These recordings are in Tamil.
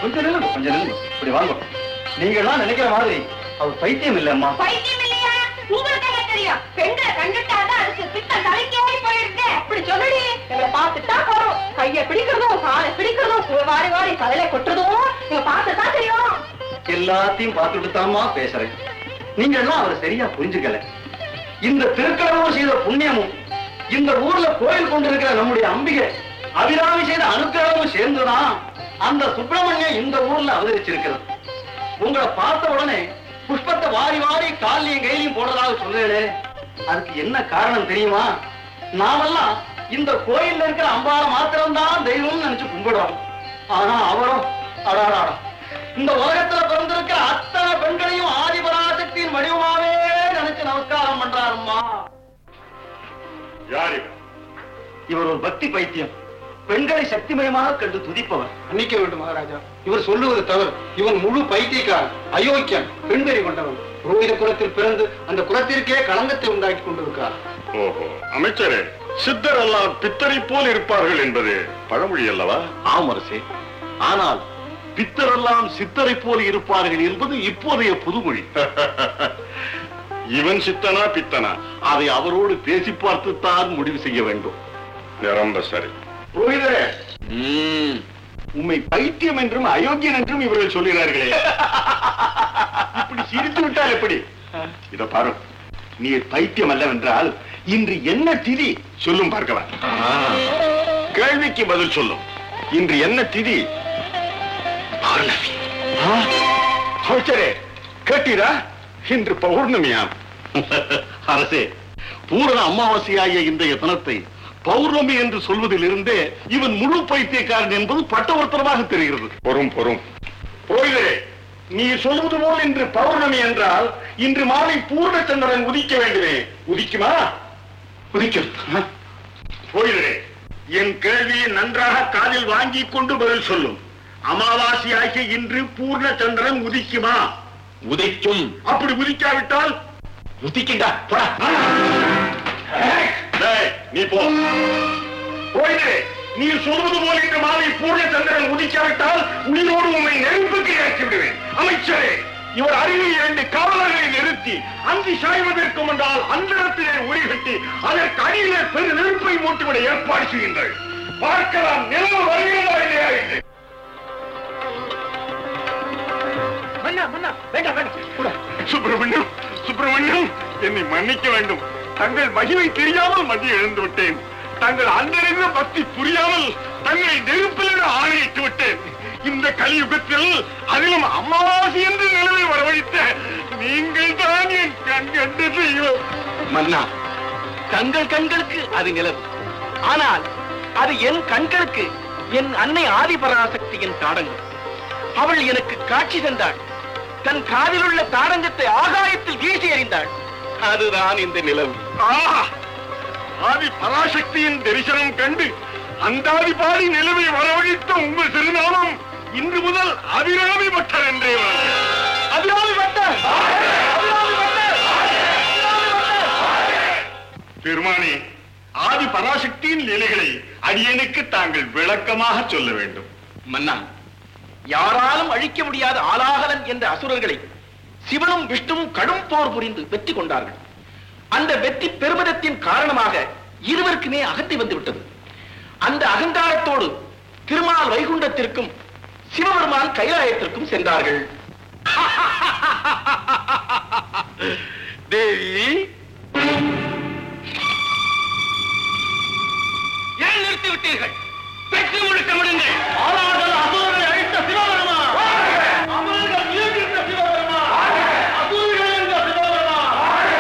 கொஞ்சம் நில்லுங்க கொஞ்சம் நில்லுங்க இப்படி வாங்க நீங்க எல்லாம் நினைக்கிற மாதிரி அவர் பைத்தியம் இல்லம்மா பைத்தியம் இல்லையா உங்களுக்கு என்ன தெரியும் பெண்களை கண்டுட்டாதான் அதுக்கு பித்தம் தலைக்கே போயிடுது அப்படி சொல்லுடி எங்களை பார்த்துட்டா போறோம் கைய பிடிக்கிறதும் காலை பிடிக்கிறதும் வாரி வாரி தலையில கொட்டுறதும் நீங்க பார்த்துட்டா தெரியும் எல்லாத்தையும் பார்த்துட்டு தாம்மா பேசுறேன் நீங்க எல்லாம் அவரை சரியா புரிஞ்சுக்கல இந்த திருக்கடவுள் செய்த புண்ணியமும் இந்த ஊர்ல கோயில் கொண்டிருக்கிற நம்முடைய அம்பிகை அபிராமி செய்த அனுக்கிரகமும் சேர்ந்துதான் அந்த சுப்பிரமணியம் இந்த ஊர்ல அவதரிச்சிருக்கிறது உங்களை பார்த்த உடனே புஷ்பத்தை வாரி வாரி காலையும் கையிலையும் போடுறதாக சொல்றேன் அதுக்கு என்ன காரணம் தெரியுமா நாமெல்லாம் இந்த கோயில்ல இருக்கிற அம்பாளை மாத்திரம்தான் தெய்வம்னு நினைச்சு கும்பிடுறோம் ஆனா அவரும் அடாடா இந்த உலகத்துல பிறந்திருக்கிற அத்தனை பெண்களையும் ஆதிபராசக்தியின் வடிவமாவே நினைச்சு நமஸ்காரம் பண்றாரும்மா யார் இவர் இவர் ஒரு பக்தி பைத்தியம் பெண்களை சக்திமயமாக கண்டு துதிப்பவர் மன்னிக்க வேண்டும் மகாராஜா இவர் சொல்லுவது தவறு இவன் முழு பைத்தியக்காரன் அயோக்கியன் பெண்வெறி கொண்டவன் புரோகித குலத்தில் பிறந்து அந்த குலத்திற்கே களங்கத்தை உண்டாக்கி கொண்டிருக்கிறார் ஓஹோ அமைச்சரே சித்தர் எல்லாம் பித்தரை போல் இருப்பார்கள் என்பது பழமொழி அல்லவா ஆம் அரசே ஆனால் பித்தரெல்லாம் சித்தரை போல் இருப்பார்கள் என்பது இப்போதைய புதுமொழி இவன் சித்தனா பித்தனா அதை அவரோடு பேசி பார்த்துத்தான் முடிவு செய்ய வேண்டும் நிரம்ப சரி புரோகிதரே உம்மை பைத்தியம் என்றும் அயோக்கியன் என்றும் இவர்கள் சொல்கிறார்களே இப்படி சிரித்து விட்டால் எப்படி இத பாரு நீர் பைத்தியம் அல்லவென்றால் இன்று என்ன திதி சொல்லும் பார்க்கவா கேள்விக்கு பதில் சொல்லும் இன்று என்ன திதி பௌர்ணமி அமைச்சரே கேட்டீரா இன்று பௌர்ணமியாம் அரசே பூரண அமாவாசையாகிய இன்றைய தினத்தை பௌர்ணமி என்று சொல்வதிலிருந்தே இவன் முழு பைத்தியக்காரன் என்பது பட்டவர்த்தனமாக தெரிகிறது பொறும் பொறும் புரோகிதரே நீ சொல்வது போல் இன்று பௌர்ணமி என்றால் இன்று மாலை பூர்ணச்சந்திரன் உதிக்க வேண்டுமே உதிக்குமா உதிக்கும் புரோகிதரே என் கேள்வியை நன்றாக காதில் வாங்கிக் கொண்டு பதில் சொல்லும் அமாவாசையாகிய இன்று பூர்ணச்சந்திரன் உதிக்குமா உதைக்கும் அப்படி உதிக்காவிட்டால் உதிக்கின்றா போடா டேய், நீ போ புரோகிதரே நீ சொல்வது போல் இன்று மாலை பூர்ணச்சந்திரன் உதிக்காவிட்டால் உயிரோடு உண்மை நெருப்புக்கு இறக்கி விடுவேன் அமைச்சரே இவர் அருகில் இரண்டு காவலர்களை நிறுத்தி அந்தி சாய்வதற்கு முன்னால் அந்தரத்திலே உரி கட்டி அதற்கு அடியிலே பெரு நெருப்பை மூட்டுவிட ஏற்பாடு செய்யுங்கள் பார்க்கலாம் நிலவு வருகிறதா இல்லையா என்று மன்னா மன்னா வேண்டாம் வேண்டாம் கூட சுப்பிரமணியம் சுப்பிரமணியம் என்னை மன்னிக்க வேண்டும் தங்கள் மகிமை தெரியாமல் மதிய எழுந்து விட்டேன் தங்கள் அந்தரிந்த பக்தி புரியாமல் தங்களை நெருப்பிலிட ஆணையிட்டு விட்டேன் இந்த கலியுகத்தில் அதிலும் அமாவாசை என்று நிலவை வரவழைத்த நீங்கள் தான் என் கண் கண்டு தெய்வம் மன்னா தங்கள் கண்களுக்கு அது நிலவு ஆனால் அது என் கண்களுக்கு என் அன்னை ஆதிபராசக்தியின் தாடங்கம் அவள் எனக்கு காட்சி தந்தாள் தன் காதில் உள்ள தாடங்கத்தை ஆகாயத்தில் வீசி எறிந்தாள் அதுதான் இந்த நிலவு ஆஹா! ஆதி பராசக்தியின் தரிசனம் கண்டு அந்தாதி பாடி நிலவை வரவழைத்த உங்கள் திருநாமம் இன்று முதல் அபிராமி பட்டர் என்றே வரும். அபிராமி பட்டர் அபிராமி பட்டர் பெருமானே ஆதி பராசக்தியின் லீலைகளை அடியனுக்கு தாங்கள் விளக்கமாக சொல்ல வேண்டும் மன்னா யாராலும் அழிக்க முடியாத ஆலாகலன் என்ற அசுரர்களை சிவனும் விஷ்ணுவும் கடும் போர் புரிந்து வெற்றி கொண்டார்கள் அந்த வெற்றி பெருமிதத்தின் காரணமாக இருவருக்குமே அகந்தை வந்து விட்டது அந்த அகங்காரத்தோடு திருமால் வைகுண்டத்திற்கும் சிவபெருமான் கைலாயத்திற்கும் சென்றார்கள் தேவி ஏன் நிறுத்தி விட்டீர்கள் வெற்றி முழுக்கமிடுங்கள் ஆளாதல் அசுரரை அழித்த சிவபெருமான் அமரர்கள் உயிர்கின்ற சிவபெருமான் அசுரர்கள் என்ற சிவபெருமான்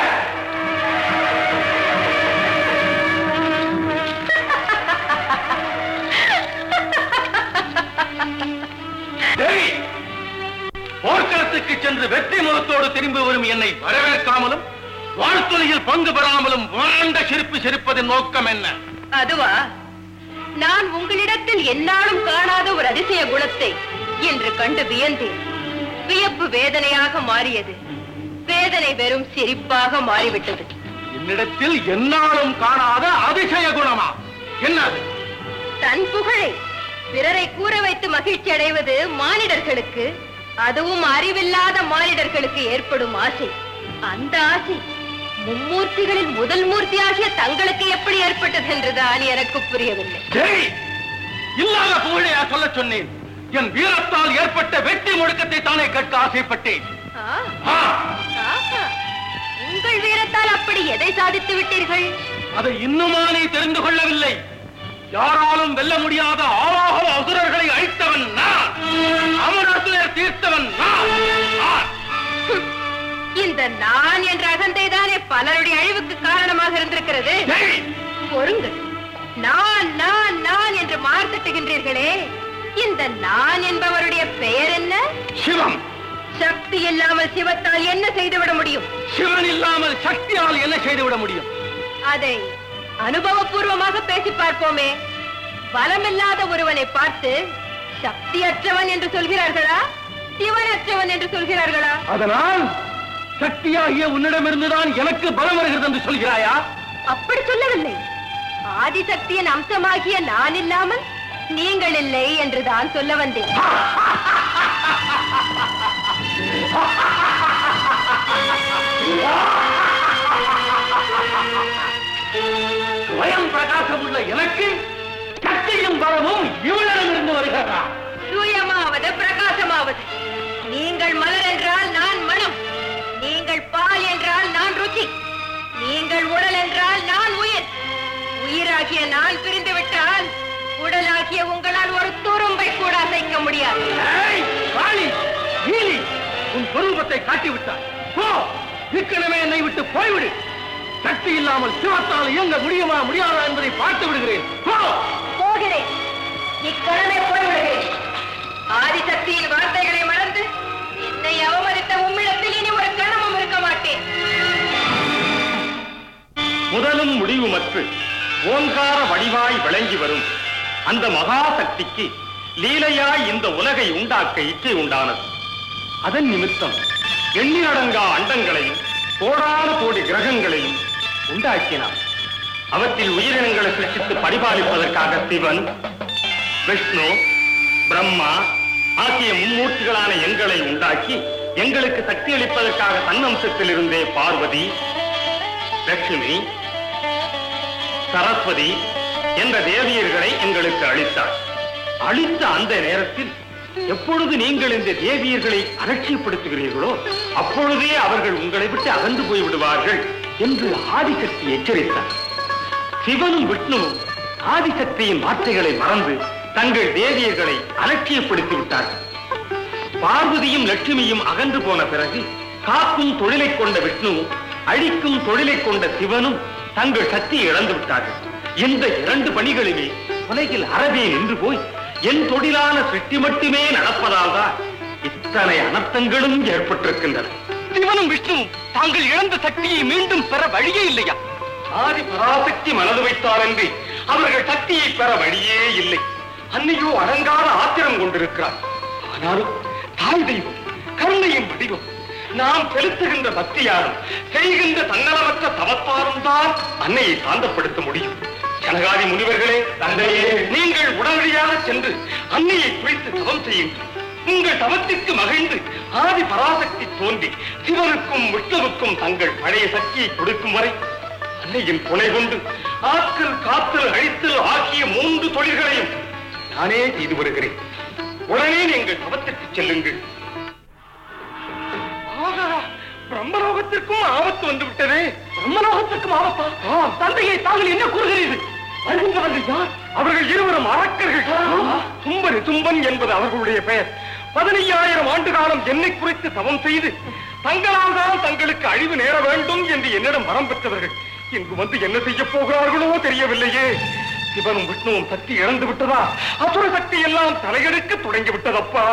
தேவி போர்க்களத்துக்கு சென்று வெற்றி முகத்தோடு திரும்பி வரும் என்னை வரவேற்காமலும் வாழ்த்துறையில் பங்கு பெறாமலும் வாழ்ந்த சிரிப்பு சிரிப்பதின் நோக்கம் என்ன அதுவா நான் உங்களிடத்தில் என்னாலும் காணாத ஒரு அதிசய குணத்தை இன்று கண்டு வியந்தேன் வியப்பு வேதனையாக மாறியது வேதனை வெறும் சிரிப்பாக மாறிவிட்டது என்னிடத்தில் என்னாலும் காணாத அதிசய குணமா என்னது தன் புகழை பிறரை கூற வைத்து மகிழ்ச்சி அடைவது மானிடர்களுக்கு அதுவும் அறிவில்லாத மானிடர்களுக்கு ஏற்படும் ஆசை அந்த ஆசை மும்மூர்த்திகளில் முதல் மூர்த்தியாகிய தங்களுக்கு எப்படி ஏற்பட்டது என்றுதான் எனக்கு புரியவில்லை சரி இல்லாத புகழையா சொல்ல சொன்னேன் என் வீரத்தால் ஏற்பட்ட வெற்றி முழக்கத்தை தானே கேட்க ஆசைப்பட்டேன் ஆ, ஆ, ஆஹா. உங்கள் வீரத்தால் அப்படி எதை சாதித்து விட்டீர்கள் அதை இன்னுமா நீ தெரிந்து கொள்ளவில்லை யாராலும் வெல்ல முடியாத ஆவாகல அசுரர்களை அழித்தவன் நான் அமரசுரர் தீர்த்தவன் நான் நான். இந்த நான் என்ற அகந்தைதானே பலருடைய அழிவுக்கு காரணமாக இருந்திருக்கிறது சரி, பொறுங்கள் நான் நான் நான் என்று மார்த்தட்டுகின்றீர்களே இந்த நான் என்பவருடைய பெயர் என்ன சிவம் சக்தி இல்லாமல் சிவத்தால் என்ன செய்துவிட முடியும் சிவன் இல்லாமல் சக்தியால் என்ன செய்துவிட முடியும் அதை அனுபவபூர்வமாக பேசி பார்ப்போமே பலமில்லாத ஒருவனை பார்த்து சக்தியற்றவன் என்று சொல்கிறார்களா சிவனற்றவன் என்று சொல்கிறார்களா அதனால் சக்தியாகிய உன்னிடமிருந்துதான் எனக்கு பலம் வருகிறது என்று சொல்கிறாயா அப்படி சொல்லவில்லை ஆதிசக்தியின் அம்சமாகிய நான் இல்லாமல் நீங்கள் இல்லை என்றுதான் சொல்ல வந்தேன் ஸ்வயம் பிரகாசம் உள்ள எனக்கு சக்தியும் பலமும் இவளிடமிருந்து வருகிறதா சூயமாவது பிரகாசமாவது நீங்கள் மலர் என்றால் நான் மனம் நீங்கள் பால் என்றால் நான் ருச்சி நீங்கள் உடல் என்றால் நான் உயிர் உயிராகிய நான் பிரிந்து விட்டால் உடலாகிய உங்களால் ஒரு துரும்பை கூட அசைக்க முடியாது ஏய், காளி, நீலி, உன் சொரூபத்தை காட்டிவிட்டாய் போ இக்கணமே என்னை விட்டு போய்விடு சக்தி இல்லாமல் சிவத்தால் இயங்க முடியுமா முடியாதா என்பதை பார்த்து விடுகிறேன் போ போகிறேன் இக்கணமே போய்விடுகிறேன் ஆதிசக்தியின் வார்த்தைகளை மறந்து என்னை அவமதித்த உம்மிடத்தில் இனி ஒரு கணமும் இருக்க மாட்டேன் முதலும் முடிவுமற்று ஓங்கார வடிவாய் விளங்கி வரும் அந்த மகா சக்திக்கு லீலையாய் இந்த உலகை உண்டாக்க இச்சை உண்டானது அதன் நிமித்தம் எண்ணிலடங்கா அண்டங்களையும் கோடான கோடி கிரகங்களையும் உண்டாக்கினார் அவற்றில் உயிரினங்களை சிருஷ்டித்து பரிபாலிப்பதற்காக சிவன் விஷ்ணு பிரம்மா ஆகிய மும்மூர்த்திகளான எங்களை உண்டாக்கி எங்களுக்கு சக்தி அளிப்பதற்காக தன்னம்சத்தில் இருந்தே பார்வதி லட்சுமி சரஸ்வதி என்ற தேவியர்களை எங்களுக்கு அளித்தார் அளித்த அந்த நேரத்தில் எப்பொழுது நீங்கள் இந்த தேவியர்களை அலட்சியப்படுத்துகிறீர்களோ அப்பொழுதே அவர்கள் உங்களை விட்டு அகன்று போய் விடுவார்கள் என்று ஆதிசக்தி எச்சரித்தார் சிவனும் விஷ்ணுவும் ஆதிசக்தியின் வார்த்தைகளை மறந்து தங்கள் தேவியர்களை அலட்சியப்படுத்தி விட்டார்கள் பார்வதியும் லட்சுமியும் அகன்று போன பிறகு காக்கும் தொழிலை கொண்ட விஷ்ணுவும் அழிக்கும் தொழிலை கொண்ட சிவனும் தங்கள் சக்தியை இழந்து விட்டார்கள் இந்த இரண்டு பணிகளுமே உலகில் அறவே நின்று போய் என் தொழிலான சிருஷ்டி மட்டுமே நடப்பதால் தான் இத்தனை அனர்த்தங்களும் ஏற்பட்டிருக்கின்றன சிவனும் விஷ்ணுவும் தாங்கள் இழந்த சக்தியை மீண்டும் பெற வழியே இல்லையா ஆதி பராசக்தி மனது வைத்தாலன்றி அவர்கள் சக்தியை பெற வழியே இல்லை அன்னையோ அடங்காத ஆத்திரம் கொண்டிருக்கிறார் ஆனாலும் தாய் தெய்வம் கருணையின் வடிவம் நாம் செலுத்துகின்ற பக்தியாலும் செய்கின்ற தன்னலமற்ற தவத்தாலும் தான் அன்னையை சாந்தப்படுத்த முடியும் ஜனகாதி முனிவர்களே தந்தையே நீங்கள் உடனடியாக சென்று அன்னையை குறித்து தவம் செய்யுங்கள் உங்கள் தவத்திற்கு மகிழ்ந்து ஆதி பராசக்தி தோன்றி சிவனுக்கும் விஷ்ணுவுக்கும் தங்கள் பழைய சக்தியை கொடுக்கும் வரை அன்னையின் துணை கொண்டு ஆக்கல் காத்தல் அழித்தல் ஆகிய மூன்று தொழில்களையும் நானே செய்து வருகிறேன் உடனே நீங்கள் தவத்திற்கு செல்லுங்கள் ஆகா, பிரம்மலோகத்திற்கும் ஆபத்து வந்து விட்டதே பிரம்மலோகத்திற்கும் ஆபத்தா ஆம், தந்தையை தாங்கள் என்ன கூறுகிறீர்கள் வருகின்றவர்கள் யார் அவர்கள் இருவரும் அரக்கர்கள் தும்பன் தும்பன் என்பது அவர்களுடைய பெயர் பதினையாயிரம் ஆண்டு காலம் என்னை குறித்து தவம் செய்து தங்களால் தான் தங்களுக்கு அழிவு நேர வேண்டும் என்று என்னிடம் வரம் பெற்றவர்கள் இங்கு வந்து என்ன செய்ய போகிறார்களோ தெரியவில்லையே சிவனும் விஷ்ணுவும் சக்தி இழந்து விட்டதா அசுர சக்தி எல்லாம் தலையெடுக்க தொடங்கி விட்டதப்பா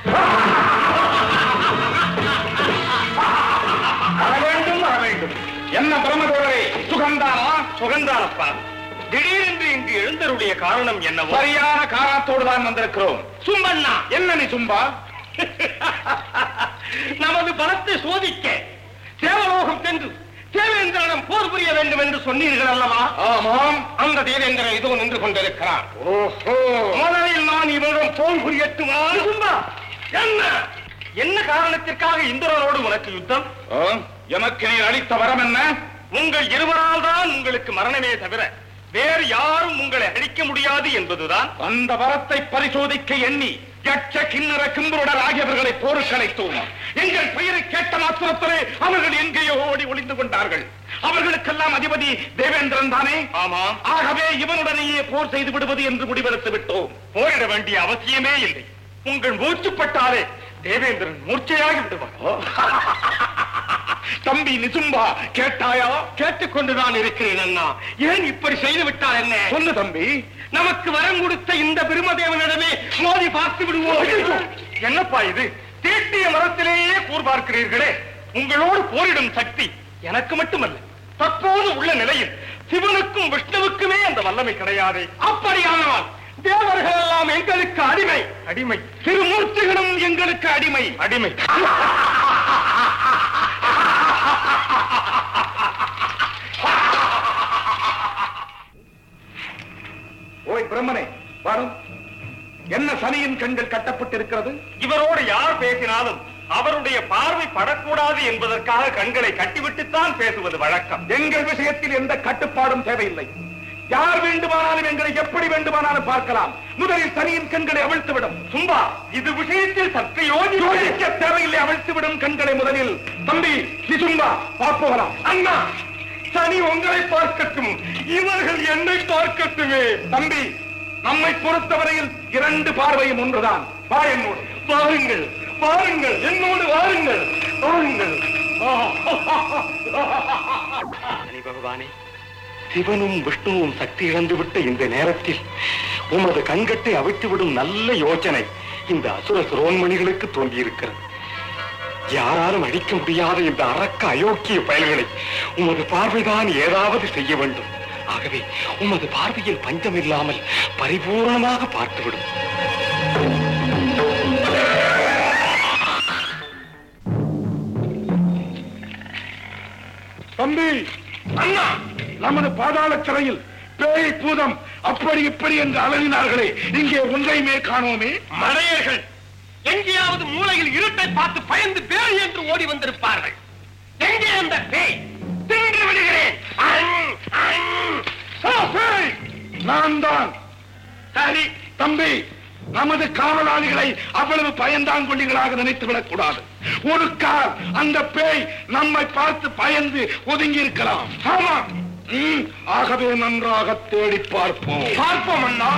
வர வேண்டும் வர வேண்டும் என்ன பிரமதேவரே சுகந்தானா சுகந்தானப்பா திடீரென்று இங்கு எழுந்தருடைய காரணம் என்ன சரியான காரணத்தோடு தான் வந்திருக்கிறோம் சும்பண்ணா என்ன நீ சும்பா நமது பலத்தை சோதிக்க தேவலோகம் சென்று தேவேந்திர தேவேந்திரனிடம் போர் புரிய வேண்டும் என்று சொன்னீர்கள் அல்லவா ஆமாம் அந்த தேவேந்திரன் இதோ நின்று கொண்டிருக்கிறார் ஓஹோ முதலில் நான் இவரிடம் போர் புரியட்டுமா என்ன என்ன காரணத்திற்காக இந்திரனோடு உனக்கு யுத்தம் ஆ, எனக்கு நீ அளித்த வரம் என்ன உங்கள் இருவரால் தான் உங்களுக்கு மரணமே தவிர வேறு யாரும் உங்களை அழிக்க முடியாது என்பதுதான் அந்த வரத்தை பரிசோதிக்க எண்ணி யட்ச கிண்ணற கிம்புருடர் ஆகியவர்களை போருக்கழைத்தோம் எங்கள் பெயரை கேட்ட மாத்திரத்திலே அவர்கள் எங்கேயோ ஓடி ஒளிந்து கொண்டார்கள் அவர்களுக்கெல்லாம் அதிபதி தேவேந்திரன் தானே ஆமாம் ஆகவே இவனுடனேயே போர் செய்து விடுவது என்று முடிவெடுத்து விட்டோம் போரிட வேண்டிய அவசியமே இல்லை உங்கள் மூச்சுப்பட்டாலே தேவேந்திரன் மூர்ச்சையாகி விடுவார் தம்பி நிசும்பா கேட்டாயா கேட்டுக்கொண்டுதான் இருக்கிறேன் அண்ணா ஏன் இப்படி செய்து விட்டால் என்ன சொல்லு தம்பி நமக்கு வரம் கொடுத்த இந்த பிரம்மதேவனிடமே மோதி பார்த்து விடுவோம் என்னப்பா இது தீட்டிய மரத்திலேயே கூர் பார்க்கிறீர்களே உங்களோடு போரிடும் சக்தி எனக்கு மட்டுமல்ல தற்போது உள்ள நிலையில் சிவனுக்கும் விஷ்ணுவுக்குமே அந்த வல்லமை கிடையாது அப்படியானால் தேவர்கள் எல்லாம் எங்களுக்கு அடிமை அடிமை திருமூர்த்திகளும் எங்களுக்கு அடிமை அடிமை ஓய் பிரம்மனே வரும் என்ன சனியின் கண்கள் கட்டப்பட்டிருக்கிறது இவரோடு யார் பேசினாலும் அவருடைய பார்வை படக்கூடாது என்பதற்காக கண்களை கட்டிவிட்டுத்தான் பேசுவது வழக்கம் எங்கள் விஷயத்தில் எந்த கட்டுப்பாடும் தேவையில்லை யார் வேண்டுமானாலும் எங்களை எப்படி வேண்டுமானாலும் பார்க்கலாம் முதலில் சனியின் கண்களை அவிழ்த்துவிடும் சும்பா இது விஷயத்தில் சற்று யோசி யோசிக்க தேவையில்லை அவிழ்த்துவிடும் கண்களை முதலில் தம்பி நிசும்பா பார்ப்போகலாம் அண்ணா சனி உங்களை பார்க்கட்டும் இவர்கள் என்னை பார்க்கட்டுமே தம்பி நம்மை பொறுத்தவரையில் இரண்டு பார்வையும் ஒன்றுதான் வா என்னோடு பாருங்கள் பாருங்கள் என்னோடு வாருங்கள் வாருங்கள் சனி பகவானே சிவனும் விஷ்ணுவும் சக்தி இழந்துவிட்ட இந்த நேரத்தில் உமது கண்கட்டை அவிழ்த்துவிடும் நல்ல யோசனை இந்த அசுர சிரோன்மணிகளுக்கு தோன்றியிருக்கிறது யாராலும் அழிக்க முடியாத இந்த அரக்க அயோக்கிய பயல்களை உமது பார்வைதான் ஏதாவது செய்ய வேண்டும் ஆகவே உமது பார்வையில் பஞ்சம் இல்லாமல் பரிபூர்ணமாக பார்த்துவிடும் தம்பி அண்ணா நமது பாதாள சிறையில் பேய் பூதம் அப்படி இப்படி என்று அலறினார்களே இங்கே ஒன்றையுமே காணோமே மடையர்கள் எங்கேயாவது மூலையில் இருட்டை பார்த்து பயந்து பேய் என்று ஓடி வந்திருப்பார்கள் எங்கே அந்த பேய் தின்று விடுகிறேன் அங், அங். ஆ, பேய்! நான் தான் சரி தம்பி நமது காவலாளிகளை அவ்வளவு பயந்தாங்கொள்ளிகளாக நினைத்து விடக்கூடாது ஒரு கால் அந்த பேய் நம்மை பார்த்து பயந்து ஒதுங்கி இருக்கலாம் ஆமா ம், ஆகவே நன்றாக தேடி பார்ப்போம் பார்ப்போம் அண்ணா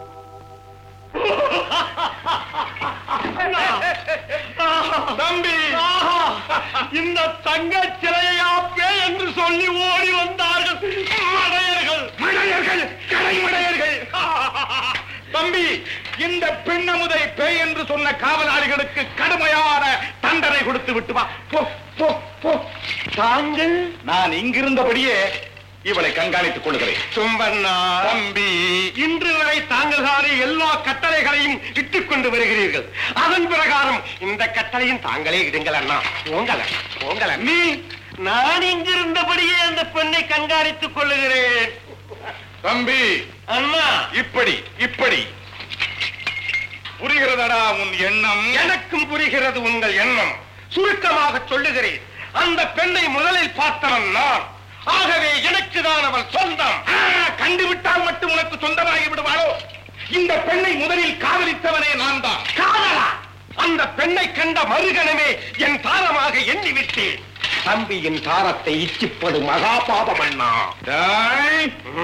தம்பி இந்த தங்க சிலையா பேய் என்று சொல்லி ஓடி வந்தார்கள் மடையர்கள் மடையர்கள் கடைமடையர்கள் தம்பி இந்த பெண்ணமுதை பேய் என்று சொன்ன காவலாளிகளுக்கு கடுமையான தண்டனை கொடுத்து விட்டு வா போ போ போ தாங்கள் நான் இங்கிருந்தபடியே இவளை கண்காணித்துக் கொள்கிறேன் சும்பண்ணா தம்பி இன்று வரை தாங்கள் தானே எல்லா கட்டளைகளையும் இட்டுக் கொண்டு வருகிறீர்கள் அதன் பிரகாரம் இந்த கட்டளையும் தாங்களே இடுங்கள் அண்ணா போங்கல போங்கல நீ நான் இங்கிருந்தபடியே அந்த பெண்ணை கண்காணித்துக் கொள்ளுகிறேன் தம்பி அண்ணா இப்படி இப்படி புரிகிறதடா உன் எண்ணம் எனக்கும் புரிகிறது உங்கள் எண்ணம் சுருக்கமாக சொல்லுகிறேன் அந்த பெண்ணை முதலில் பார்த்தவன் நான் ஆகவே எனக்கு தான் அவள் சொந்தம் ஆ, கண்டுவிட்டால் மட்டும் உனக்கு சொந்தமாகி விடுவாளோ இந்த பெண்ணை முதலில் காதலித்தவனே நான் தான் காதலா அந்த பெண்ணை கண்ட மறுகணமே என் தாரமாக எண்ணிவிட்டேன் தம்பியின் தாரத்தை இச்சிப்பது மகா பாபம் அண்ணா டேய்,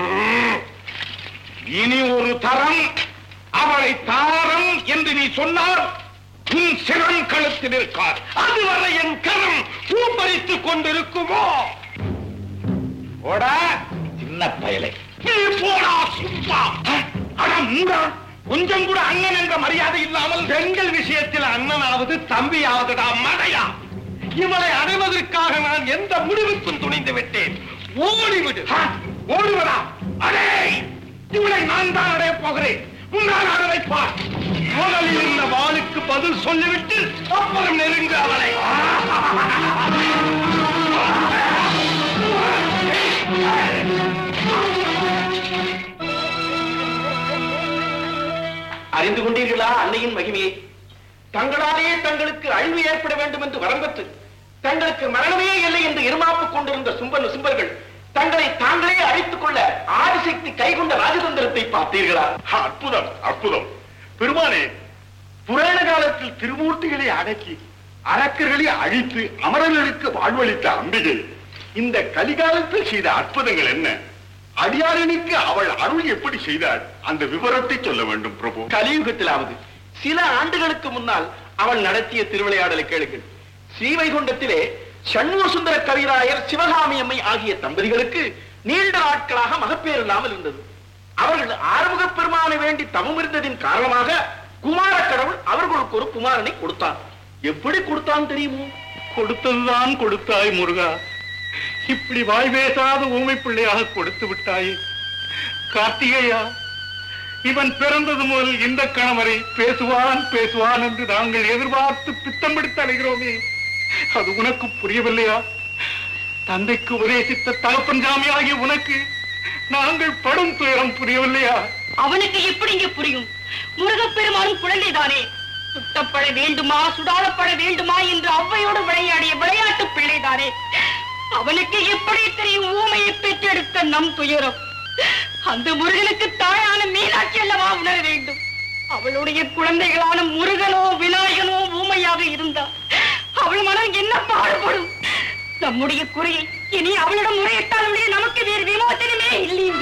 இனி ஒரு தரம் அவளை தாரம் என்று நீ சொன்னால் உன் சிரம் கழுத்தில் இருக்கார் அதுவரை என் கரம் பூப்பறித்துக் கொண்டிருக்குமோ போடா சின்ன பயலை நீ போடா சுப்பா அட மூடா கொஞ்சம் கூட அண்ணன் என்ற மரியாதை இல்லாமல் பெண்கள் விஷயத்தில் அண்ணனாவது தம்பியாவதுடா மடையா இவளை அடைவதற்காக நான் எந்த முடிவுக்கும் துணிந்து விட்டேன் ஓடிவிடு ஹ, ஓடுவதா அடே இவளை நான் தான் அடைய போகிறேன் உன்னால் அடைப்பார் முதலில் இந்த வாளுக்கு பதில் சொல்லிவிட்டு அப்புறம் நெருங்க அவளை அன்னையின் மகிமையை தங்களாலேயே தங்களுக்கு அழிவு ஏற்பட வேண்டும் என்று வரம்பெற்று தங்களுக்கு மரணமே இல்லை என்று இருமாப்பு கொண்டிருந்த சும்பன் சும்பர்கள் தங்களை தாங்களே அழித்துக் கொள்ள ஆதிசக்தி கைகொண்ட ராஜதந்திரத்தை பார்த்தீர்களா அற்புதம் அற்புதம் பெருமானே புராண காலத்தில் திருமூர்த்திகளை அடக்கி அரக்கர்களை அழித்து அமரர்களுக்கு வாழ்வளித்த அம்பிகை இந்த கலிகாலத்தில் செய்த அற்புதங்கள் என்ன அடியாரனுக்கு அவள் அருள் எப்படி செய்தாள் அந்த விவரத்தை சொல்ல வேண்டும் பிரபு கலியுகத்திலாவது சில ஆண்டுகளுக்கு முன்னால் அவள் நடத்திய திருவிளையாடலை கேளுங்கள் ஸ்ரீவைகுண்டத்திலே சண்முக சுந்தர கவிராயர் சிவகாமி அம்மை ஆகிய தம்பதிகளுக்கு நீண்ட நாட்களாக மகப்பேறு இல்லாமல் இருந்தது அவர்கள் ஆறுமுக பெருமானை வேண்டி தவம் இருந்ததின் காரணமாக குமார கடவுள் அவர்களுக்கு ஒரு குமாரனை கொடுத்தார் எப்படி கொடுத்தான் தெரியுமோ கொடுத்ததுதான் கொடுத்தாய் முருகா இப்படி வாய் பேசாத ஊமை பிள்ளையாக கொடுத்து விட்டாயே கார்த்திகேயா இவன் பிறந்தது முதல் இந்த கணவரை பேசுவான் பேசுவான் என்று நாங்கள் எதிர்பார்த்து பித்தம் பிடித்து அலைகிறோமே அது உனக்கு புரியவில்லையா தந்தைக்கு உபதேசித்த தகப்பன் சாமியாகிய உனக்கு நாங்கள் படும் துயரம் புரியவில்லையா அவனுக்கு எப்படி இங்க புரியும் முருகப்பெருமானும் குழந்தைதானே சுட்டப்பட வேண்டுமா சுடாதப்பட வேண்டுமா என்று அவ்வையோடு விளையாடிய விளையாட்டு பிள்ளைதானே அவனுக்கு எப்படி தெரியும் ஊமையை பெற்றெடுத்த நம் துயரம் அந்த முருகனுக்கு தாயான மீனாட்சி அல்லவா உணர வேண்டும் அவளுடைய குழந்தைகளான முருகனோ விநாயகனோ ஊமையாக இருந்தார் அவள் மனம் என்ன பாடுபடும் நம்முடைய குறையை இனி அவளிடம் முறையிட்டால் ஒழிய நமக்கு வேறு விமோசனமே இல்லைங்க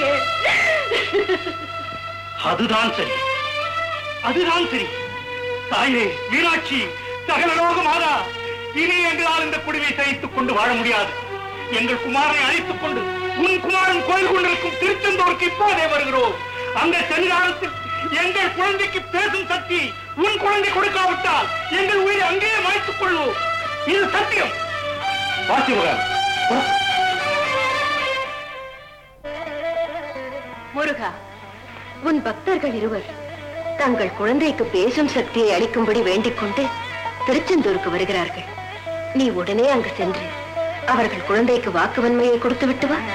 அதுதான் சரி அதுதான் சரி தாயே மீனாட்சி சகலலோக மாதா இனி எங்களால் இந்த குடிவை சகித்துக் கொண்டு வாழ முடியாது எங்கள் குமாரனை அழைத்துக் கொண்டு உன் குமாரன் கோயில் கொண்டிருக்கும் திருச்செந்தூருக்கு இப்போதே வருகிறோம் அந்த சன்னிதானத்தில் எங்கள் குழந்தைக்கு பேசும் சக்தி உன் குழந்தை கொடுக்காவிட்டால் எங்கள் உயிரை அங்கேயே மாய்த்துக் கொள்வோம் இது சத்தியம் வாசிமுகன் முருகா உன் பக்தர்கள் இருவர் தங்கள் குழந்தைக்கு பேசும் சக்தியை அளிக்கும்படி வேண்டிக் கொண்டு திருச்செந்தூருக்கு வருகிறார்கள் நீ உடனே அங்கு சென்று அவர்கள் குழந்தைக்கு வாக்குவன்மையை கொடுத்து விட்டு வா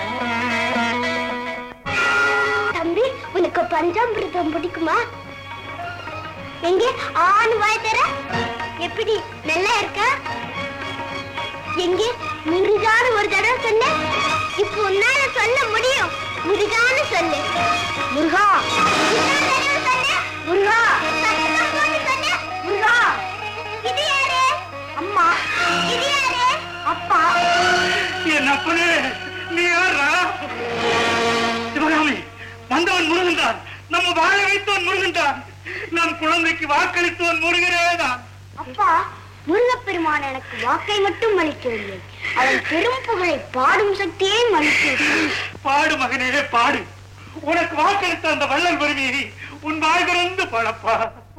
தம்பி உனக்கு பஞ்சாமிர்தம் பிடிக்குமா எங்க ஆண் வாய் தர எப்படி நல்லா இருக்கா எங்க முருகான்னு ஒரு தடவை சொன்ன இப்போ உன்னால சொல்ல முடியும் முருகான்னு சொல்லு முருகா இன்னொரு தடவை சொல்லு. முருகா சத்தம் போட்டு சொல்லு. முருகா இது யாரு அம்மா இது யாரு அப்பா என் அப்பனே நீ யாரா சிவகாமி வந்தவன் முருகன் தான் நம்ம வாழ வைத்தவன் முருகன் தான் நம் குழந்தைக்கு வாக்களித்தவன் முருகனே தான் அப்பா முருகப்பெருமான் எனக்கு வாக்கை மட்டும் அளிக்கவில்லை அவன் பெரும் புகழை பாடும் சக்தியை அளிக்கிறது பாடு மகனே பாடு உனக்கு வாக்களித்த அந்த வள்ளல் வருவி உன் வாய் திறந்து பாடப்பா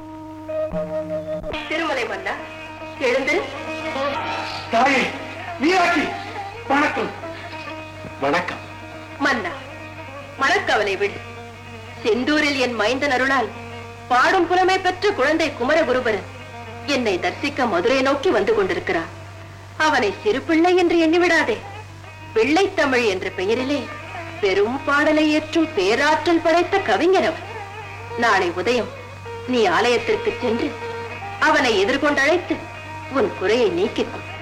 திருமலை மன்னா எழுந்து தாயே மீனாட்சி வணக்கம் வணக்கம் மன்னா மனக்கவலை விடு செந்தூரில் என் மைந்தன் அருளால் பாடும் புலமை பெற்ற குழந்தை குமரகுருபரன் என்னை தரிசிக்க மதுரை நோக்கி வந்து கொண்டிருக்கிறார் அவனை சிறு பிள்ளை என்று எண்ணிவிடாதே பிள்ளைத்தமிழ் என்ற பெயரிலே பெரும் பாடலை ஏற்றும் பேராற்றல் படைத்த கவிஞர் அவன் நாளை உதயம் நீ ஆலயத்திற்கு சென்று அவனை எதிர்கொண்டழைத்து உன் குறையை நீக்கிக் கொள்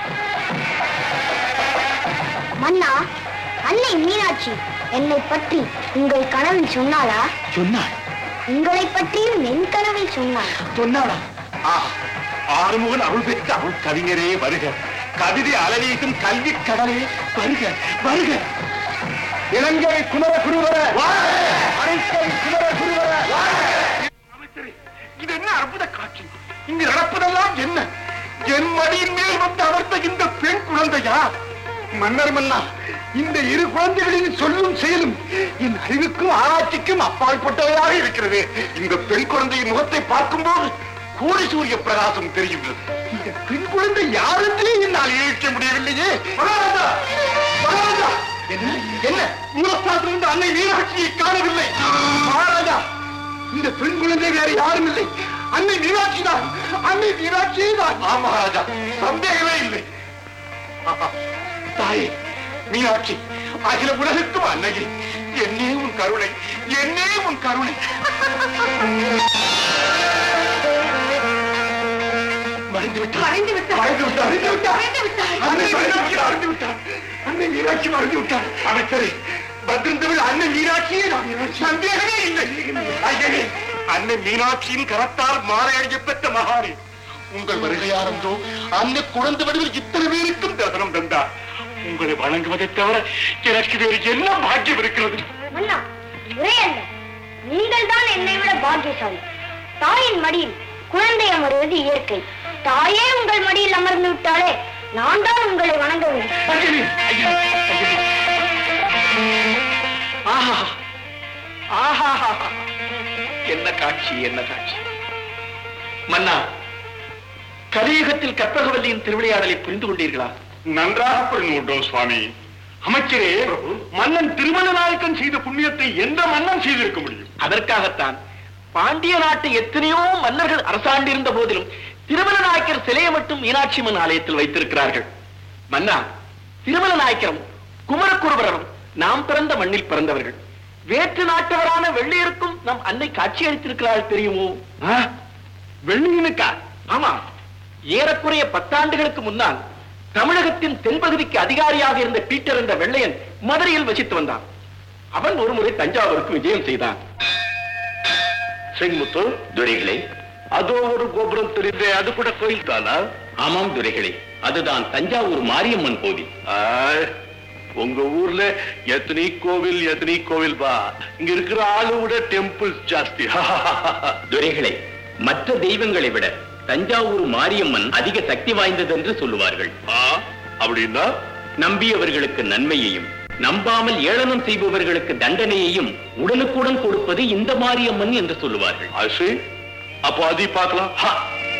மன்னா அன்னை மீனாட்சி என்னை பற்றி உங்கள் கனவில் சொன்னாளா சொன்னாள் உங்களை பற்றியும் என் கனவில் சொன்னாள் சொன்னாளா ஆ, ஆறுமுகன் அருள் பெற்ற அருள் கவிஞரே வருக கவிதை அலவீசும் கல்வி கடலே வருக வருக இலங்கை குமர குருவர அனைத்தை குமர குருவர அமைச்சரே இது என்ன அற்புத காட்சி இங்கு நடப்பதெல்லாம் என்ன என் மடியின் மேல் வந்து அமர்ந்த இந்த பெண் குழந்தையா மன்னர் மன்னா இந்த இரு குழந்தைகளின் சொல்லும் செயலும் என் அறிவுக்கும் ஆராய்ச்சிக்கும் அப்பாற்பட்டவையாக இருக்கிறது இந்த பெண் குழந்தையின் முகத்தை பார்க்கும்போது கோடி சூரிய பிரகாசம் தெரிகின்றது இந்த பெண் குழந்தை யாரென்றே என்னால் யூகிக்க முடியவில்லையே மகாராஜா மகாராஜா என்ன என்ன மூலஸ்தானத்திலிருந்து அன்னை மீனாட்சியை காணவில்லை மகாராஜா இந்த பெண் குழந்தை வேற யாரும் இல்லை அன்னை மீனாட்சி தான் அன்னை மீனாட்சி தான் ஆமா ராஜா சந்தேகமே இல்லை ஆஹா, தாயே மீனாட்சி அகில உலகத்தும் அன்னையே என்னே உன் கருணை என்னே உன் கருணை மறைந்து விட்டார் மறைந்து விட்டார். மறைந்து விட்டார் மறைந்து விட்டார் மறைந்து விட்டார். அன்னை மீனாட்சி மறைந்து விட்டார் அன்னை மீனாட்சி மறைந்து விட்டார் அமைச்சரே பத்திருந்தவள் அன்னை மீனாட்சியே நான் சந்தேகமே இல்லை ஐயனே அன்னை மீனாட்சியின் கரத்தால் மாலை அணிய பெற்ற மகாரி உங்கள் வருகையாரன்றோ அன்னை குழந்தை வடிவில் இத்தனை பேருக்கும் தரிசனம் தந்தார் உங்களை வணங்குவதை தவிர எனக்கு வேறு என்ன பாக்கியம் இருக்கிறது மன்னா முறையல்ல நீங்கள் தான் என்னை விட பாக்கியசாலி தாயின் மடியில் குழந்தை அமர்வது இயற்கை தாயே உங்கள் மடியில் அமர்ந்து விட்டாலே நான் தான் உங்களை வணங்க வேண்டும் ஐயனே, ஐயனே, ஐயனே. ஆஹா ஆஹா என்ன காட்சி என்ன காட்சி மன்னா கலியுகத்தில் கற்பகவல்லியின் திருவிளையாடலை புரிந்து கொண்டீர்களா நன்றாக புரிந்து கொண்டோம் சுவாமி அமைச்சரே மன்னன் திருமண நாயக்கன் செய்த புண்ணியத்தை எந்த மன்னன் செய்திருக்க முடியும் அதற்காகத்தான் பாண்டிய நாட்டு எத்தனையோ மன்னர்கள் அரசாண்டிருந்த போதிலும் திருமல நாயக்கர் சிலையை மட்டும் மீனாட்சி அம்மன் ஆலயத்தில் வைத்திருக்கிறார்கள் மன்னா திருமல நாயக்கரும் குமரக்குருபரரும் நாம் பிறந்த மண்ணில் பிறந்தவர்கள் வேற்று நாட்டவரான வெள்ளையருக்கும் நம் அன்னை காட்சி அளித்திருக்கிறாள் தெரியுமோ ஆ? வெள்ளியனுக்கா ஆமா ஏறக்குறைய பத்தாண்டுகளுக்கு முன்னால் தமிழகத்தின் தென்பகுதிக்கு அதிகாரியாக இருந்த பீட்டர் என்ற வெள்ளையன் மதுரையில் வசித்து வந்தான் அவன் ஒருமுறை தஞ்சாவூருக்கு விஜயம் செய்தான் செங்குமுத்து துரைகளே அதோ ஒரு கோபுரம் தெரிந்தே அது கூட கோயில் தானா ஆமாம் துரைகளே அதுதான் தஞ்சாவூர் மாரியம்மன் கோவில் ஆய், உங்க ஊர்ல எத்தனை கோவில் எத்தனை கோவில் பா இங்க இருக்கிற ஆளு விட டெம்பிள் ஜாஸ்தி துரைகளே மற்ற தெய்வங்களை விட தஞ்சாவூர் மாரியம்மன் அதிக சக்தி வாய்ந்தது என்று சொல்லுவார்கள் ஆ, அப்படின்னா நம்பியவர்களுக்கு நன்மையையும் நம்பாமல் ஏளனம் செய்பவர்களுக்கு தண்டனையையும் உடனுக்குடன் கொடுப்பது இந்த மாரியம்மன் என்று சொல்லுவார்கள் ஆசை அப்போ அதை பார்க்கலாம் ஹா.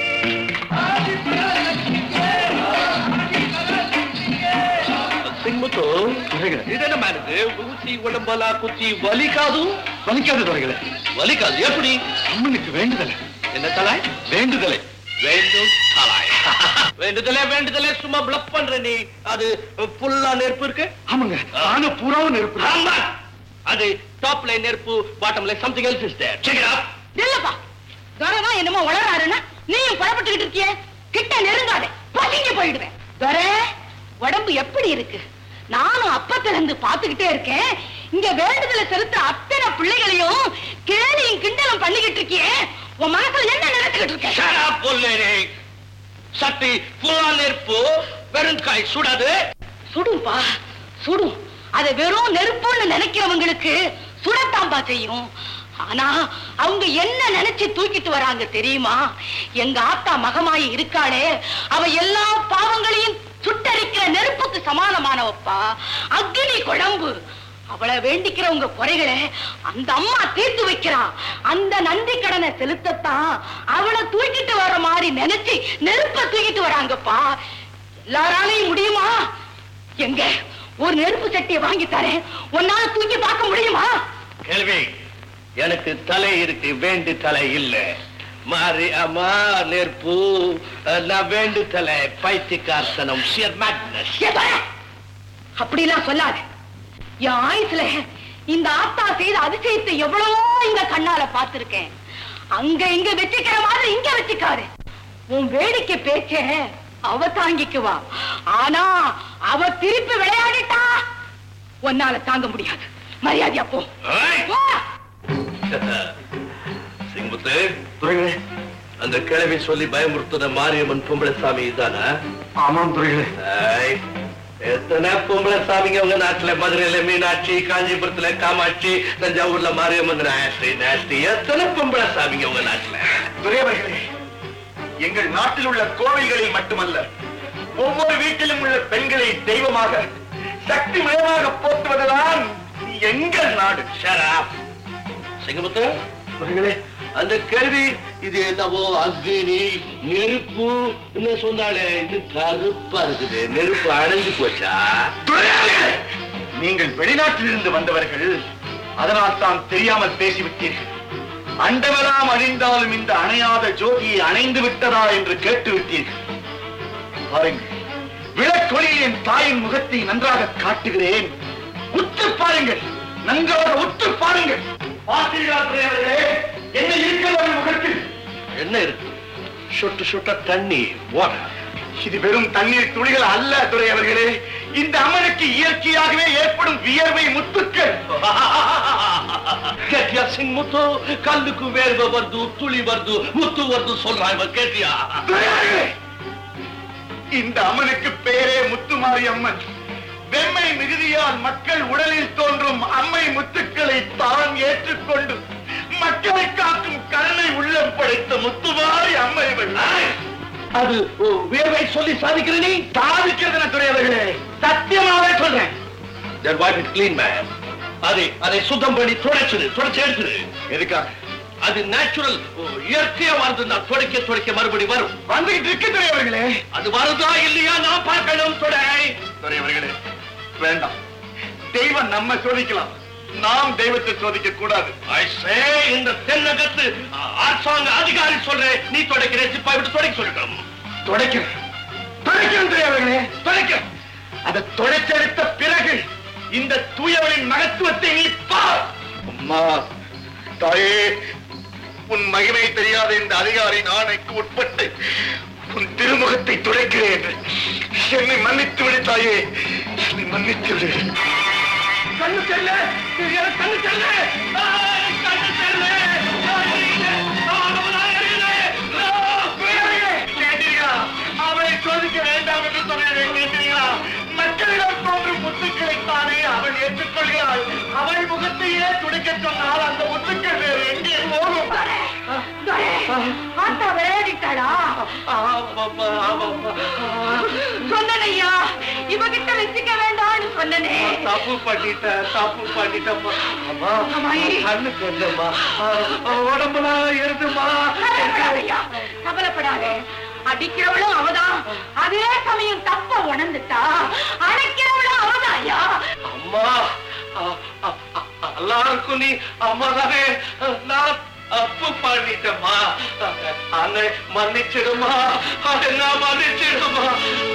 ಸಿಂಗ್ಮುತ್ತು ಇದನ್ನ ಮಾಡಿದ್ರೆ ஊசி உடம்பலா குச்சி வலிக்காது வலிக்காத துறைகளை வலிக்காது எப்படி அம்மனுக்கு வேண்டுதலை என்ன தலை வேண்டுதலை வேண்டும் தலாய் வேண்டுதலே வேண்டுதலே சும்மா பிளப் பண்ற நீ அது ஃபுல்லா நெருப்பு இருக்கு ஆமாங்க ஆனா பூராவும் நெருப்பு ஆமா அது டாப்ல நெருப்பு பாட்டம்ல something else is there check it up இல்லப்பா துரைதான் என்னமோ வளராருன்னா நீயும் புறப்பட்டுக்கிட்டு இருக்கிய கிட்ட நெருங்காத பசிங்க போயிடுவேன் துரை உடம்பு எப்படி இருக்கு நானும் அப்பத்துல இருந்து பாத்துக்கிட்டே இருக்கேன் இங்க வேண்டுதலை செலுத்த அத்தனை பிள்ளைகளையும் கேலியும் கிண்டலும் பண்ணிக்கிட்டு இருக்கியே உன் மனசுல என்ன நினைச்சுக்கிட்டு இருக்க ஷட் அப் புல்லேனே சட்டி ஃபுல்லா நெருப்பு வெறுங்காய் சுடாது சுடும்பா சுடும் அது வெறும் நெருப்புன்னு நினைக்கிறவங்களுக்கு சுடத்தாம்பா செய்யும் ஆனா அவங்க என்ன நினைச்சு தூக்கிட்டு வராங்க தெரியுமா எங்க ஆத்தா மகமாயி இருக்காளே அவ எல்லா பாவங்களையும் சுட்டரிக்கிற நெருப்புக்கு சமானமானவப்பா அக்னி குழம்பு அவளை வேண்டிக்கிறவங்க குறைகளை அந்த அம்மா தீர்த்து வைக்கிறா அந்த நன்றி கடனை செலுத்தத்தான் அவளை தூக்கிட்டு வர மாதிரி நினைச்சு நெருப்ப தூக்கிட்டு வராங்கப்பா எல்லாராலையும் முடியுமா எங்க ஒரு நெருப்பு சட்டியை வாங்கி தரேன் உன்னால தூக்கி பார்க்க முடியுமா கேள்வி எனக்கு தலை இருக்கு வேண்டு தலை இல்ல மாறி அம்மா நெருப்பு அஹ், நான் வேண்டு தலை பைத்தியக்கார்த்தனம் ஷியர் மேட்னஸ் ஏதோ, அப்படிலாம் சொல்லாது என் ஆயுசுல இந்த ஆத்தா செய்த அதிசயத்தை எவ்வளவோ இந்த கண்ணால பார்த்திருக்கேன் அங்க இங்க வச்சுக்கிற மாதிரி இங்க வச்சுக்காரு உன் வேடிக்கை பேச்ச அவ தாங்கிக்குவா ஆனா அவ திருப்பி விளையாடிட்டா உன்னால தாங்க முடியாது மரியாதையா போ போ. சிங்கமுத்து அந்த கிழவி சொல்லி பயமுறுத்துன மாரியம்மன் பொம்பளை சாமி தானே ஆமாம் துறைகளே ஏய், எத்தனை பொம்பளை சாமிங்க உங்க நாட்டுல மதுரையில மீனாட்சி காஞ்சிபுரத்துல காமாட்சி தஞ்சாவூர்ல மாரியம்மன் நாஸ்தி நாஸ்தி எத்தனை பொம்பளை சாமிங்க உங்க நாட்டுல துறையவர்களே எங்கள் நாட்டில் உள்ள கோவில்களில் மட்டுமல்ல ஒவ்வொரு வீட்டிலும் உள்ள பெண்களை தெய்வமாக சக்தி மயமாக போற்றுவதுதான் எங்கள் நாடு ஷராப் சிங்கமுத்து துறைகளே அந்த கேள்வி இது என்னவோ அக்னி நெருப்பு என்ன சொன்னாலே இது கருப்பா இருக்குது நெருப்பு அணைஞ்சு போச்சா துறையாளர்களே, நீங்கள் வெளிநாட்டிலிருந்து வந்தவர்கள் அதனால் தான் தெரியாமல் பேசிவிட்டீர்கள் அண்டமெல்லாம் அழிந்தாலும் இந்த அணையாத ஜோதியை அணைந்து விட்டதா என்று கேட்டு விட்டீர்கள் பாருங்கள் விளக்கொளியில் என் தாயின் முகத்தை நன்றாக காட்டுகிறேன் உற்று பாருங்கள் நன்றாக உற்று பாருங்கள் பார்த்தீர்களா துறையாளர்களே என்ன இருக்கிறது அவன் முகத்தில் என்ன இருக்கு சொட்டு சொட்ட தண்ணி water. இது வெறும் தண்ணீர் துளிகள் அல்ல துறை அவர்களே இந்த அம்மனுக்கு இயற்கையாகவே ஏற்படும் வியர்வை முத்துக்கள் கேட்டியா சிங் முத்து கல்லுக்கு வேர்வை வருது துளி வருது முத்து வருது சொல்றாங்க கேட்டியா துரை அவர்களே, இந்த அம்மனுக்கு பேரே முத்துமாரி அம்மன் வெம்மை மிகுதியால் மக்கள் உடலில் தோன்றும் அம்மை முத்துக்களை தான் ஏற்றுக்கொண்டு மக்களை காக்கும் கருணை உள்ளம் படைத்த முத்துமாரி அம்மை இவள். அது ஓ, வேர்வை சொல்லி சாதிக்கிற நீ சாதிக்கிறதுன துறை அவர்களே சத்தியமாவே சொல்றேன் Then wipe it clean, man. அதை அதை சுத்தம் பண்ணி துடைச்சிடு துடைச்சு எடுத்துடு எதுக்காக அது நேச்சுரல் இயற்கையா வருது நான் துடைக்க துடைக்க மறுபடி வரும் வந்துகிட்டு இருக்கு துறை அவர்களே அது வருதா இல்லையா நான் பார்க்கணும் துடை துறை அவர்களே வேண்டாம் தெய்வம் நம்ம சோதிக்கலாம் நாம் தெய்வத்தை சோதிக்க கூடாது I say, இந்த தென்னகத்து அ, அரசாங்க அதிகாரி சொல்றேன் நீ துடைக்கிற சிப்பாய் விட்டு துடைக்க சொல்லிட்டோம் துடைக்கிறேன் துடைக்கிறேன் துறை அவர்களே துடைக்கிறேன் அதை துடைச்செடுத்த பிறகு இந்த தூயவளின் மகத்துவத்தை நீ பார் அம்மா தாயே உன் மகிமை தெரியாத இந்த அதிகாரியின் ஆணைக்கு உட்பட்டு உன் திருமுகத்தை துடைக்கிறேன் என்னை மன்னித்து விடு தாயே என்னை மன்னித்து விடு கண்ணு செல்ல கண்ணு செல்ல கண்ணு செல்ல கேட்டீர்களா அவளை சோதிக்க வேண்டாம் என்று சொன்னேன் கேட்டீர்களா மக்களிடம் தோன்றும் முத்துக்களை தானே அவள் ஏற்றுக்கொள்கிறாள் அவள் முகத்தையே துடைக்க சொன்னால் அந்த முத்துக்கள் வேறு எங்கே போகும் ஆத்தா விளையாடிட்டாளா சொன்னனையா இவகிட்ட வச்சுக்க வேண்டாம்னு சொன்னனே தப்பு பண்ணிட்ட தப்பு பண்ணிட்டம்மா அம்மா அம்மாயி. கண்ணு கொஞ்சம்மா உடம்புலாம் எருதுமா கவலைப்படாதய்யா, கவலைப்படாதே அடிக்கிறவளும் அவதான் அதே சமயம் தப்ப உணர்ந்துட்டா அணைக்கிறவளும் அவதான் ஐயா அம்மா அ- அ- அ- எல்லாருக்கும் நீ அம்மா தானே நான் தப்பு பண்ணிட்டேம்மா அன்னை மன்னிச்சிடுமா என்ன மன்னிச்சிடுமா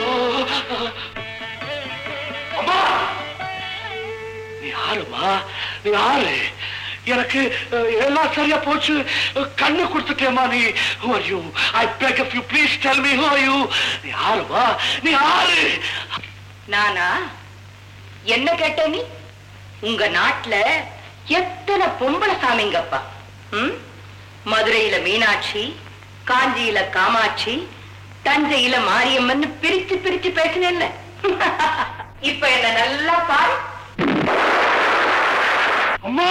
அம்மா நீ யாருமா நீ யாரு எனக்கு அஹ், எல்லாம் சரியா போச்சு அஹ், கண்ணு கொடுத்துட்டேமா நீ who are you i beg of you please tell me who are you நீ யாருமா நீ யாரு நானா என்ன கேட்ட நீ உங்க நாட்டுல எத்தனை பொம்பளை சாமிங்கப்பா ம்? மதுரையில மீனாட்சி காஞ்சியில காமாட்சி தஞ்சையில மாரியம்மன் பிரிச்சு பிரிச்சு பேசினேன்ல இப்ப என்ன நல்லா பாரு அம்மா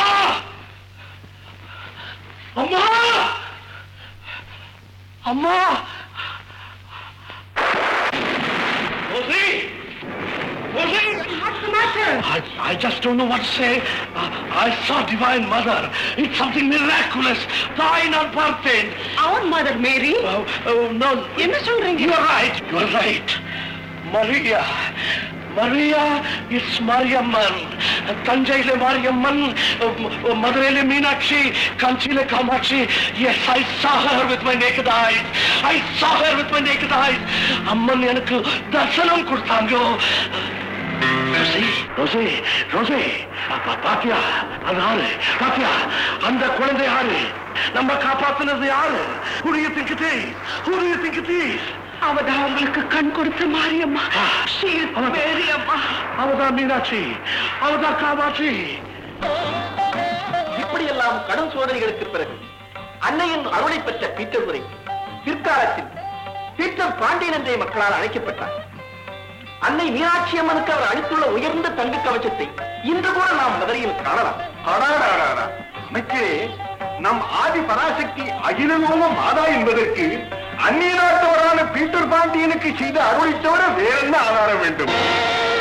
அம்மா அம்மா Rosie! Rosie! I, I just don't know what to say. Uh, I saw Divine Mother. It's something miraculous. தாய் நான் பார்த்தேன். அவன் mother Mary Oh, oh, no. என்ன சொல்றீங்க? You are right. You are right. Maria. Maria, it's Mariamman. தஞ்சையில Mariamman uh, மதுரையில Meenakshi காஞ்சியில Kamakshi yes I saw her with my naked eyes I saw her with my naked eyes அம்மன் எனக்கு தர்சனம் கொடுத்தாங்க ரோசி ரோசி ரோசி அப்பா பாத்தியா அது யாரு பாத்தியா அந்த குழந்தை யாரு நம்ம காப்பாத்துனது யாரு Who do you think it is? Who do you think it is? அவதான் அவங்களுக்கு கண் கொடுத்த மாரியம்மா She is very அம்மா அவதான் மீனாட்சி அவதான் காமாட்சி இப்படியெல்லாம் கடும் சோதனைகளுக்கு பிறகு அன்னையின் அருளை பெற்ற பீட்டர் துரை பிற்காலத்தில் பீட்டர் பாண்டியன் என்ற மக்களால் அழைக்கப்பட்டார் அன்னை மீனாட்சி அம்மனுக்கு அவர் அளித்துள்ள உயர்ந்த தங்க கவச்சத்தை இன்று கூட நாம் மதுரையில் காணலாம் அடாடாடாடா. அமைச்சரே நம் ஆதி பராசக்தி அகிலலோக மாதா என்பதற்கு அந்நிய நாட்டவரான பீட்டர் பாண்டியனுக்கு செய்த அருளை தவிர வேற என்ன ஆதாரம் வேண்டும்